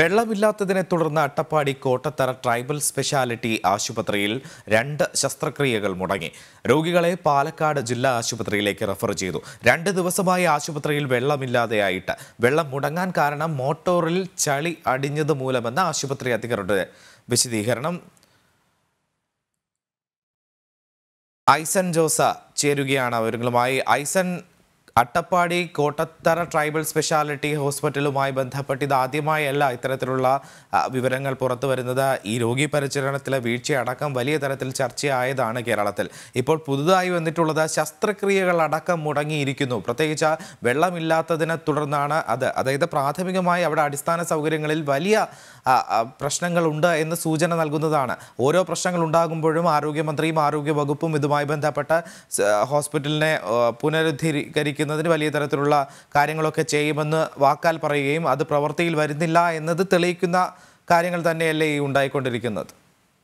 വെള്ളമില്ലാത്തതിനെ തുടർന്ന് Attappadi Kottathara tribal speciality ആശുപത്രിയിൽ രണ്ട് ശസ്ത്രക്രിയകൾ മുടങ്ങി രോഗികളെ പാലക്കാട് ജില്ലാ ആശുപത്രിയിലേക്ക് റഫർ ചെയ്തു രണ്ട് ദിവസമായി ആശുപത്രിയിൽ വെള്ളമില്ലാതെയായിട്ട് വെള്ളം മുടങ്ങാൻ കാരണം മോട്ടോറിൽ ചളി അടിഞ്ഞത് മൂലമെന്ന് ആശുപത്രി അധികൃതരുടെ വിശദീകരണം ഐസൻ ജോസ ചേരുകയാണ് അവരുകളുമായി ഐസൻ അട്ടപ്പാടി കോട്ടത്തറ ട്രൈബൽ സ്പെഷ്യാലിറ്റി ഹോസ്പിറ്റലുമായി ബന്ധപ്പെട്ട് ഇത് ആദ്യമായല്ല ഇത്തരത്തിലുള്ള ആ, വിവരങ്ങൾ പുറത്തു വരുന്നത് ഈ രോഗി പരിചരണത്തിലെ വീഴ്ചയടക്കം വലിയ തരത്തിൽ ചർച്ചയായതാണ് കേരളത്തിൽ ഇപ്പോൾ പുതുതായി വന്നിട്ടുള്ളത് ശസ്ത്രക്രിയകൾ അടക്കം മുടങ്ങിയിരിക്കുന്നു പ്രത്യേകിച്ച് വെള്ളമില്ലാത്തതിനെ തുടർന്നാണ് അത് അതായത് പ്രാഥമികമായി അവിടെ അടിസ്ഥാന സൗകര്യങ്ങളിൽ വലിയ ആ, ആ, പ്രശ്നങ്ങളുണ്ട് എന്ന് സൂചന നൽകുന്നതാണ് ഓരോ പ്രശ്നങ്ങൾ ഉണ്ടാകുമ്പോഴും ആരോഗ്യമന്ത്രിയും ആരോഗ്യ വകുപ്പും ഇതുമായി ബന്ധപ്പെട്ട സ- ഹോസ്പിറ്റലിനെ ആ, പുനരുദ്ധീകരിക്കുന്നതിന് വലിയ തരത്തിലുള്ള കാര്യങ്ങളൊക്കെ ചെയ്യുമെന്ന് വാക്കാൽ പറയുകയും അത് പ്രവൃത്തിയിൽ വരുന്നില്ല എന്നത് തെളിയിക്കുന്ന കാര്യങ്ങൾ തന്നെയല്ലേ ഈ ഉണ്ടായിക്കൊണ്ടിരിക്കുന്നത്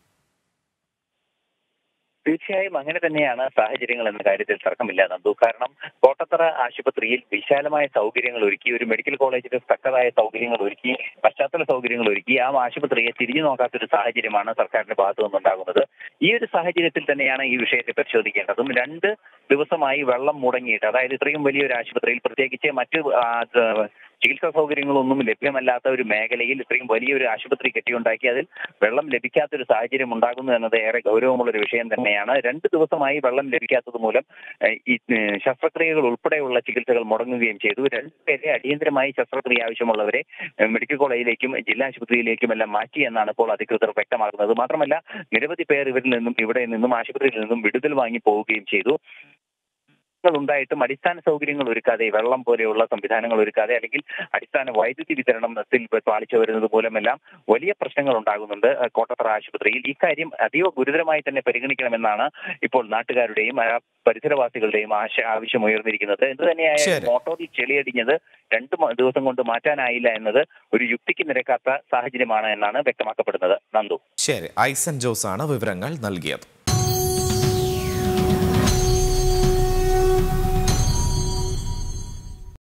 തീർച്ചയായും അങ്ങനെ തന്നെയാണ് സാഹചര്യങ്ങൾ എന്ന കാര്യത്തിൽ തർക്കമില്ല നന്ദു കാരണം കോട്ടത്തറ ആശുപത്രിയിൽ വിശാലമായ സൗകര്യങ്ങൾ ഒരുക്കി ഒരു മെഡിക്കൽ കോളേജിൽ തക്കതായ സൗകര്യങ്ങൾ ഒരുക്കി പശ്ചാത്തല സൗകര്യങ്ങൾ ഒരുക്കി ആ ആശുപത്രിയെ തിരിഞ്ഞു നോക്കാത്തൊരു സാഹചര്യമാണ് സർക്കാരിന്റെ ഭാഗത്തു നിന്നുണ്ടാകുന്നത് ഈ ഒരു സാഹചര്യത്തിൽ തന്നെയാണ് ഈ വിഷയത്തെ പരിശോധിക്കേണ്ടതും രണ്ട് ദിവസമായി വെള്ളം മുടങ്ങിയിട്ട് അതായത് ഇത്രയും വലിയൊരു ആശുപത്രിയിൽ പ്രത്യേകിച്ച് മറ്റ് ആ, ത- ചികിത്സാ സൗകര്യങ്ങളൊന്നും ലഭ്യമല്ലാത്ത ഒരു മേഖലയിൽ ഇത്രയും വലിയൊരു ആശുപത്രി കെട്ടിയുണ്ടാക്കി അതിൽ വെള്ളം ലഭിക്കാത്ത ഒരു സാഹചര്യം ഉണ്ടാകുന്നു എന്നത് ഏറെ ഗൗരവമുള്ള ഒരു വിഷയം തന്നെയാണ് രണ്ട് ദിവസമായി വെള്ളം ലഭിക്കാത്തത് മൂലം ഏഹ്, ഈ ഏഹ്, ശസ്ത്രക്രിയകൾ ഉൾപ്പെടെയുള്ള ചികിത്സകൾ മുടങ്ങുകയും ചെയ്തു രണ്ടുപേരെ അടിയന്തരമായി ശസ്ത്രക്രിയ ആവശ്യമുള്ളവരെ ഏഹ്, മെഡിക്കൽ കോളേജിലേക്കും ജില്ലാ ആശുപത്രിയിലേക്കും എല്ലാം മാറ്റി എന്നാണ് ഇപ്പോൾ അധികൃതർ വ്യക്തമാക്കുന്നത് മാത്രമല്ല നിരവധി പേർ ഇവരിൽ നിന്നും ഇവിടെ നിന്നും ആശുപത്രിയിൽ നിന്നും വിടുതൽ വാങ്ങി പോവുകയും ചെയ്തു ഉണ്ടായിട്ടും അടിസ്ഥാന സൗകര്യങ്ങൾ ഒരുക്കാതെ വെള്ളം പോലെയുള്ള സംവിധാനങ്ങൾ ഒരുക്കാതെ അല്ലെങ്കിൽ അടിസ്ഥാന വൈദ്യുതി വിതരണത്തിൽ പാലിച്ചു വരുന്നത് മൂലമെല്ലാം വലിയ പ്രശ്നങ്ങൾ ഉണ്ടാകുന്നുണ്ട് അഹ് കോട്ടത്തറ ആശുപത്രിയിൽ ഇക്കാര്യം അതീവ ഗുരുതരമായി തന്നെ പരിഗണിക്കണമെന്നാണ് ഇപ്പോൾ നാട്ടുകാരുടെയും ആ, പരിസരവാസികളുടെയും ആശ ആവശ്യം ഉയർന്നിരിക്കുന്നത് എന്ത് തന്നെയായാലും ശരി. മോട്ടോറിൽ ചെളിയടിഞ്ഞത് രണ്ട് മ- ദിവസം കൊണ്ട് മാറ്റാനായില്ല എന്നത് ഒരു യുക്തിക്ക് നിരക്കാത്ത സാഹചര്യമാണ് എന്നാണ് വ്യക്തമാക്കപ്പെടുന്നത് നന്ദു ശരി ഐസൻ ജോസ് ആണ് വിവരങ്ങൾ നൽകിയത്